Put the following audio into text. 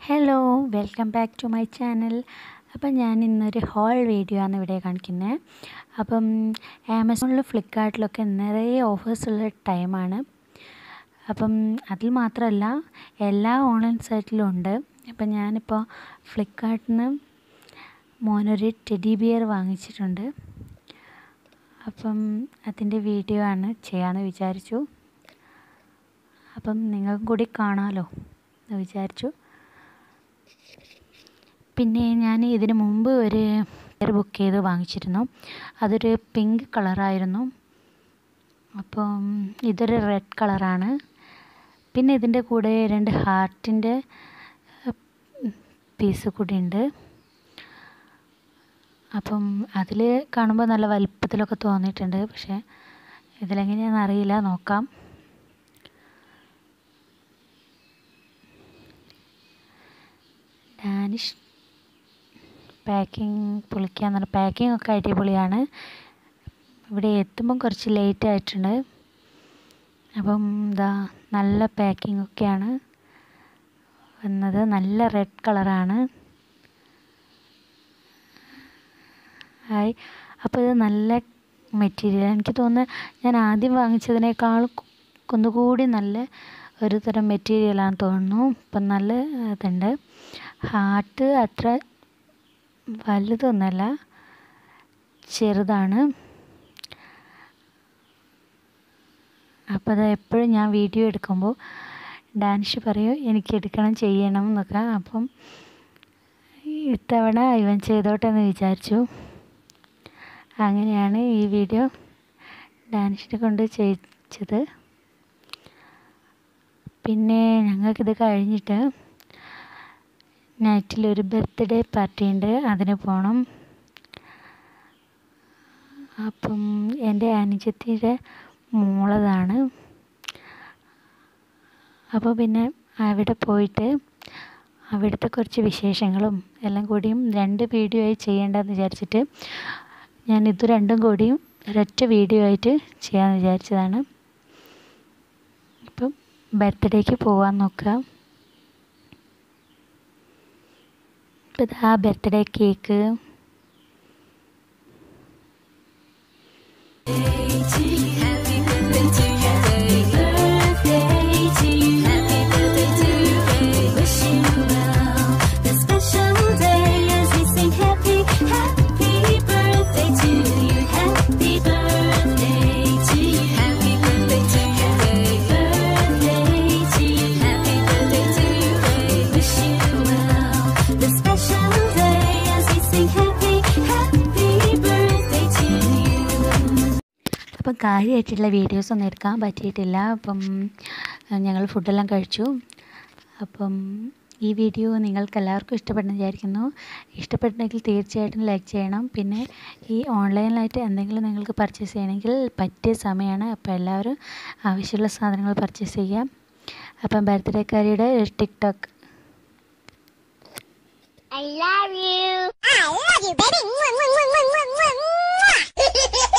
Hello welcome back to my channel അപ്പം ഞാൻ ഇന്നൊരു ഹോൾ വീഡിയോ ആണ് ഇവിടെ കാണിക്കുന്നത് അപ്പം ആമസോണിലും ഫ്ലിപ്കാർട്ടിലൊക്കെ നിറയെ ഓഫേഴ്സ് ഉള്ള ടൈമാണ് അപ്പം അതിൽ മാത്രമല്ല എല്ലാ ഓൺലൈൻ സൈറ്റിലും ഉണ്ട് അപ്പം ഞാനിപ്പോൾ ഫ്ലിപ്കാർട്ടിൽ നിന്ന് മോനൊരു ടെഡി ബിയർ വാങ്ങിച്ചിട്ടുണ്ട് അപ്പം അതിൻ്റെ വീഡിയോ ആണ് ചെയ്യാമെന്ന് വിചാരിച്ചു അപ്പം നിങ്ങൾക്കും കൂടി കാണാമല്ലോ എന്ന് വിചാരിച്ചു പിന്നെ ഞാൻ ഇതിന് മുമ്പ് ഒരു ബുക്ക് ചെയ്ത് വാങ്ങിച്ചിരുന്നു അതൊരു പിങ്ക് കളറായിരുന്നു അപ്പം ഇതൊരു റെഡ് കളറാണ് പിന്നെ ഇതിൻ്റെ കൂടെ രണ്ട് ഹാർട്ടിൻ്റെ പീസ് കൂടി ഉണ്ട് അപ്പം അതിൽ കാണുമ്പോൾ നല്ല വലിപ്പത്തിലൊക്കെ തോന്നിയിട്ടുണ്ട് പക്ഷേ ഇതിലെങ്ങനെയാണെന്ന് അറിയില്ല നോക്കാം ഡാനിഷ് പാക്കിംഗ് പൊളിക്കാന്ന് പറഞ്ഞാൽ പാക്കിംഗ് ഒക്കെ അടിപൊളിയാണ് ഇവിടെ എത്തുമ്പം കുറച്ച് ലേറ്റ് ആയിട്ടുണ്ട് അപ്പം എന്താ നല്ല പാക്കിംഗ് ഒക്കെയാണ് വന്നത് നല്ല റെഡ് കളറാണ് ഹായ് അപ്പോൾ ഇത് നല്ല മെറ്റീരിയൽ എനിക്ക് തോന്നുന്നത് ഞാൻ ആദ്യം വാങ്ങിച്ചതിനേക്കാൾ ഒന്നുകൂടി നല്ല ഒരു തരം മെറ്റീരിയലാണെന്ന് തോന്നുന്നു ഇപ്പം നല്ല ഇതുണ്ട് ഹാർട്ട് അത്ര വലുതൊന്നല്ല ചെറുതാണ് അപ്പോൾ അത് എപ്പോഴും ഞാൻ വീഡിയോ എടുക്കുമ്പോൾ ഡാൻഷ് പറയും എനിക്ക് എടുക്കണം ചെയ്യണം എന്നൊക്കെ അപ്പം ഇത്തവണ ഇവൻ ചെയ്തോട്ടെ എന്ന് വിചാരിച്ചു അങ്ങനെയാണ് ഈ വീഡിയോ ഡാൻഷിനെ കൊണ്ട് ചെയ്യിച്ചത് പിന്നെ ഞങ്ങൾക്കിത് കഴിഞ്ഞിട്ട് നൈറ്റിലൊരു ബർത്ത്ഡേ പാർട്ടി ഉണ്ട് അതിന് പോകണം അപ്പം എൻ്റെ അനുജത്തിയുടെ മോളതാണ് അപ്പോൾ പിന്നെ അവിടെ പോയിട്ട് അവിടുത്തെ കുറച്ച് വിശേഷങ്ങളും എല്ലാം കൂടിയും രണ്ട് വീഡിയോ ആയി ചെയ്യേണ്ടെന്ന് വിചാരിച്ചിട്ട് ഞാൻ ഇത് രണ്ടും കൂടിയും ഒരൊറ്റ വീഡിയോ ആയിട്ട് ചെയ്യാമെന്ന് വിചാരിച്ചതാണ് ഇപ്പം ബർത്ത്ഡേക്ക് പോകാൻ നോക്കുക ഇപ്പം ഇതാ ബർത്ത്ഡേ കേക്ക് അപ്പം കാര്യമായിട്ടുള്ള വീഡിയോസൊന്നും എടുക്കാൻ പറ്റിയിട്ടില്ല അപ്പം ഞങ്ങൾ ഫുഡെല്ലാം കഴിച്ചു അപ്പം ഈ വീഡിയോ നിങ്ങൾക്ക് എല്ലാവർക്കും ഇഷ്ടപ്പെടുന്ന വിചാരിക്കുന്നു ഇഷ്ടപ്പെട്ടെങ്കിൽ തീർച്ചയായിട്ടും ലൈക്ക് ചെയ്യണം പിന്നെ ഈ ഓൺലൈനിലായിട്ട് എന്തെങ്കിലും നിങ്ങൾക്ക് പർച്ചേസ് ചെയ്യണമെങ്കിൽ പറ്റിയ സമയമാണ് അപ്പോൾ എല്ലാവരും ആവശ്യമുള്ള സാധനങ്ങൾ പർച്ചേസ് ചെയ്യാം അപ്പം ബർത്ത്ഡേക്കാരിയുടെ TikTok I love you. I love you, baby. Mwah, mwah, mwah, mwah, mwah, mwah.